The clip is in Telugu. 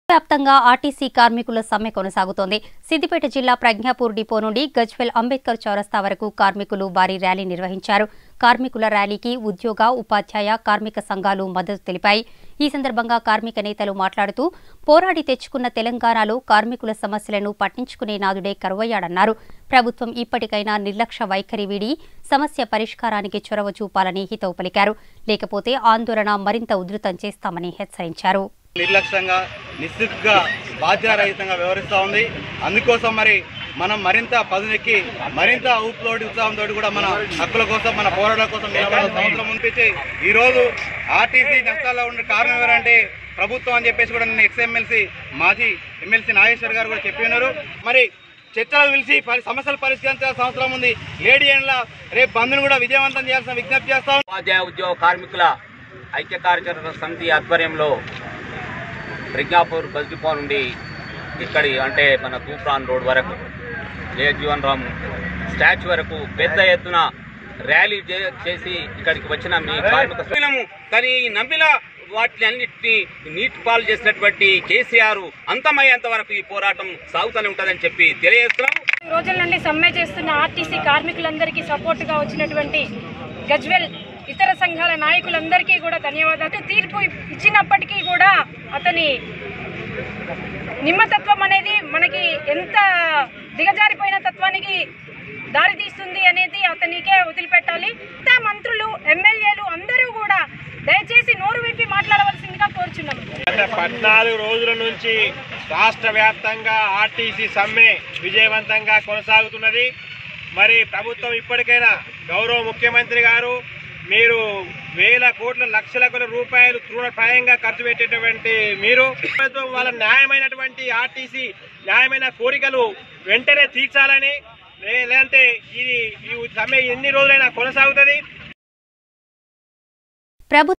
వ్యాప్తంగా ఆర్టీసీ కార్మికుల సమ్మె కొనసాగుతోంది సిద్దిపేట జిల్లా ప్రజ్ఞాపూర్ డిపో నుండి గజ్వెల్ అంబేద్కర్ చౌరస్తా వరకు కార్మికులు భారీ ర్యాలీ నిర్వహించారు కార్మికుల ర్యాలీకి ఉద్యోగ ఉపాధ్యాయ కార్మిక సంఘాలు మద్దతు తెలిపాయి ఈ సందర్భంగా కార్మిక నేతలు మాట్లాడుతూ పోరాడి తెచ్చుకున్న తెలంగాణలో కార్మికుల సమస్యలను పట్టించుకునే నాదుడే కరువయ్యాడన్నారు ప్రభుత్వం ఇప్పటికైనా నిర్లక్ష్య వైఖరి వీడి సమస్య పరిష్కారానికి చొరవ చూపాలని హితవు పలికారు లేకపోతే ఆందోళన మరింత ఉధృతం చేస్తామని హెచ్చరించారు నిర్లక్ష్యంగా నిస్సిగ్గా బాధ్యరహితంగా వ్యవహరిస్తూ ఉంది అందుకోసం మరి మనం మరింత పదునెక్కి మరింత ఊపులోడి ఉత్సాహంతో కూడా మన హక్కుల కోసం మన పోరాటాల కోసం నిలబడాల్సిన సంవత్సరం ఉంపించి ఈరోజు ఆర్టీసీ నష్టాల్లో ఉన్న కారణం ఎవరంటే ప్రభుత్వం అని చెప్పేసి కూడా నిన్న ఎక్స్ఎమ్మెల్సీ మాజీ ఎమ్మెల్సీ నాగేశ్వర్ గారు కూడా చెప్పి ఉన్నారు మరి చర్చలు పిలిచి పరి సమస్యలు పరిష్కరించాల్సిన అవసరం ఉంది లేడీ ఎండ్ల రేపు బంద్ను కూడా విజయవంతం చేయాల్సిన విజ్ఞప్తి చేస్తాం ఉపాధ్యాయ ఉద్యోగ కార్మికుల ఐక్య కార్యాచరణ సమితి ఆధ్వర్యంలో ప్రజ్ఞాపూర్ బస్ డిపో నుండి ఇక్కడి అంటే మన తూప్రాన్ రోడ్ వరకు జయజీవన్ రామ్ స్టాచ్యూ వరకు పెద్ద ఎత్తున ర్యాలీ చే- చేసి ఇక్కడికి వచ్చిన మీ కార్మిక సోదరులము కానీ ఈ నమ్మిల వాటిని అన్నిటిని నీటి పాలు చేసినటువంటి కేసీఆర్ అంతమయ్యేంత వరకు ఈ పోరాటం సాగుతూనే ఉంటుందని చెప్పి తెలియజేస్తున్నాము ఈ రోజుల నుండి సమ్మె చేస్తున్న ఆర్టీసీ కార్మికులందరికీ సపోర్టుగా వచ్చినటువంటి గజ్వెల్ ఇతర సంఘాల నాయకులందరికీ కూడా ధన్యవాదాలు తీర్పు ఇచ్చినప్పటికీ కూడా అతని నిమ్మతత్వం అనేది మనకి ఎంత దిగజారిపోయిన తత్వానికి దారితీస్తుంది అనేది అతనికే వదిలిపెట్టాలి మిగతా మంత్రులు ఎమ్మెల్యేలు అందరూ కూడా దయచేసి నోరు విప్పి మాట్లాడవలసిందిగా కోరుచున్నాం గత పద్నాలుగు రోజుల నుంచి రాష్ట్ర వ్యాప్తంగా ఆర్టీసీ సమ్మె విజయవంతంగా కొనసాగుతున్నది మరి ప్రభుత్వం ఇప్పటికైనా గౌరవ ముఖ్యమంత్రి గారు మీరు వేల కోట్ల లక్షల కోట్ల రూపాయలు తృణప్రాయంగా ఖర్చు పెట్టేటువంటి మీరు ప్రభుత్వం వాళ్ళ న్యాయమైనటువంటి ఆర్టీసీ న్యాయమైన కోరికలు వెంటనే తీర్చాలని లే- లేదంటే ఇది ఈ సమ్మె ఎన్ని రోజులైనా కొనసాగుతుంది ప్రభు